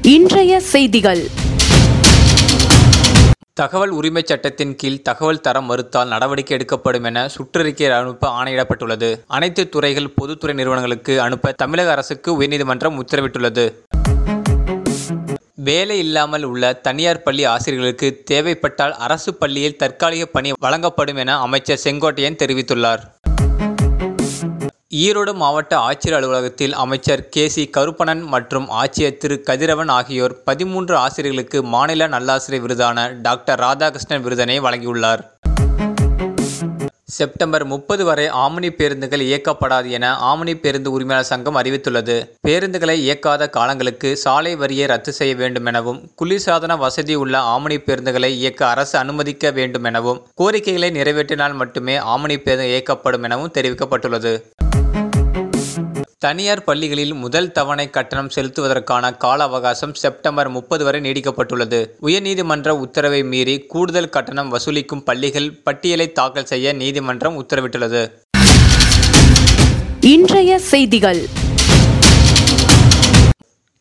இன்றைய செய்திகள் தகவல் உரிமைச் சட்டத்தின் கீழ் தகவல் தர மறுத்தால் நடவடிக்கை எடுக்கப்படும் என சுற்றறிக்கை அனுப்ப ஆணையிடப்பட்டுள்ளது அனைத்து துறைகள் பொதுத்துறை நிறுவனங்களுக்கு அனுப்ப தமிழக அரசுக்கு உயர்நீதிமன்றம் உத்தரவிட்டுள்ளது வேலை இல்லாமல் உள்ள தனியார் பள்ளி ஆசிரியர்களுக்கு தேவைப்பட்டால் அரசு பள்ளியில் தற்காலிக பணி வழங்கப்படும் என அமைச்சர் செங்கோட்டையன் தெரிவித்துள்ளார் ஈரோடு மாவட்ட ஆட்சியர் அலுவலகத்தில் அமைச்சர் கே சி கருப்பணன் மற்றும் ஆட்சியர் திரு கதிரவன் ஆகியோர் பதிமூன்று ஆசிரியர்களுக்கு மாநில நல்லாசிரியர் விருதான டாக்டர் ராதாகிருஷ்ணன் விருதினை வழங்கியுள்ளார் செப்டம்பர் முப்பது வரை ஆம்னி பேருந்துகள் இயக்கப்படாது என ஆம்னி பேருந்து உரிமையாளர் சங்கம் அறிவித்துள்ளது பேருந்துகளை இயக்காத காலங்களுக்கு சாலை வரியை ரத்து செய்ய வேண்டும் எனவும் குளிர்சாதன வசதி உள்ள ஆம்னி பேருந்துகளை இயக்க அரசு அனுமதிக்க வேண்டும் எனவும் கோரிக்கைகளை நிறைவேற்றினால் மட்டுமே ஆம்னி பேருந்து இயக்கப்படும் எனவும் தெரிவிக்கப்பட்டுள்ளது தனியார் பள்ளிகளில் முதல் தவணை கட்டணம் செலுத்துவதற்கான கால அவகாசம் செப்டம்பர் முப்பது வரை நீடிக்கப்பட்டுள்ளது உயர்நீதிமன்ற உத்தரவை மீறி கூடுதல் கட்டணம் வசூலிக்கும் பள்ளிகள் பட்டியலை தாக்கல் செய்ய நீதிமன்றம் உத்தரவிட்டுள்ளது இன்றைய செய்திகள்